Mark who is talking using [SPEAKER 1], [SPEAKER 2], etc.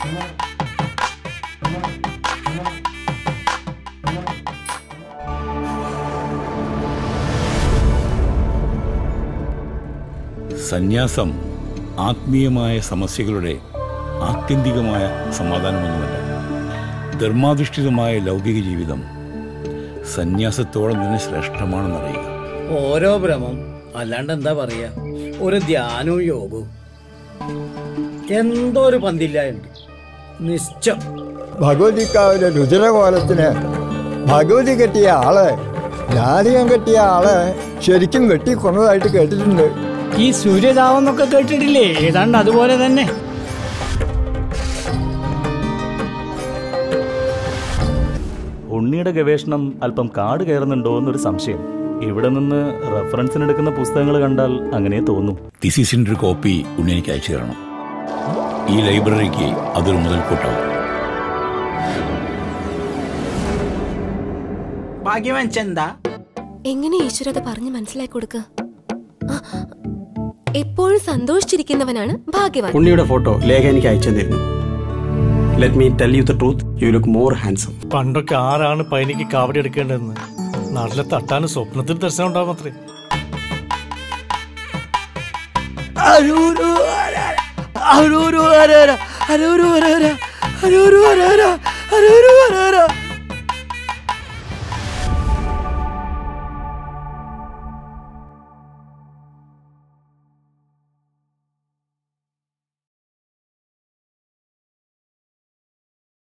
[SPEAKER 1] സന്യാസം ആത്മീയമായ സമസ്യകളുടെ ആത്യന്തികമായ സമാധാനമൊന്നുമല്ല ധർമാധിഷ്ഠിതമായ ലൗകിക ജീവിതം സന്യാസത്തോളം തന്നെ ശ്രേഷ്ഠമാണെന്നറിയുക
[SPEAKER 2] ഓരോ ഭ്രമം അല്ലാണ്ട് എന്താ പറയാ ഒരു ധ്യാനവും യോഗവും എന്തോ ഒരു പന്തില്ലായുണ്ട് നിശ്ചം
[SPEAKER 3] ഭഗവതിക്കാവിലെ രുചിരകോലത്തിന് ഭഗവതി കെട്ടിയ ആള് ജാതകം കെട്ടിയ ആള് ശരിക്കും വെട്ടിക്കൊന്നതായിട്ട് കേട്ടിട്ടുണ്ട്
[SPEAKER 4] ഈ സൂര്യതാപം എന്നൊക്കെ കേട്ടിട്ടില്ലേ ഏതാണ്ട് അതുപോലെ തന്നെ
[SPEAKER 5] ഉണ്ണിയുടെ ഗവേഷണം അല്പം കാട് കയറുന്നുണ്ടോ എന്നൊരു സംശയം ഇവിടെ നിന്ന് റെഫറൻസിനെടുക്കുന്ന പുസ്തകങ്ങൾ കണ്ടാൽ അങ്ങനെ തോന്നും
[SPEAKER 1] തിസീസിൻ്റെ ഒരു കോപ്പി ഉണ്ണി എനിക്ക് അയച്ചു തരണം ഈ ലൈബ്രറിക്ക് അതൊരു മുതൽക്കൂട്ടാവും
[SPEAKER 6] ഭാഗ്യവാൻ ചെന്താ
[SPEAKER 7] എങ്ങനെ ഈശ്വര അത് പറഞ്ഞ് മനസ്സിലാക്കി കൊടുക്ക ആ, എപ്പോഴും സന്തോഷിച്ചിരിക്കുന്നവനാണ് ഭാഗ്യവാൻ
[SPEAKER 8] ഉണ്ണിയുടെ ഫോട്ടോ ലേഖ എനിക്ക് അയച്ചു തന്നിരുന്നു let me tell you the truth you look more handsome
[SPEAKER 9] പണ്ടൊക്കെ ആരാണ് പൈനിക്ക് കാവടി എടുക്കേണ്ടതെന്ന് നാട്ടിലെ തട്ടാനും സ്വപ്നത്തിൽ ദർശനം ഉണ്ടാവും അത്രേ
[SPEAKER 6] അരൂരു അരൂരു അരൂരു അരൂരു അരൂരു അരൂരു അരൂരു അരൂരു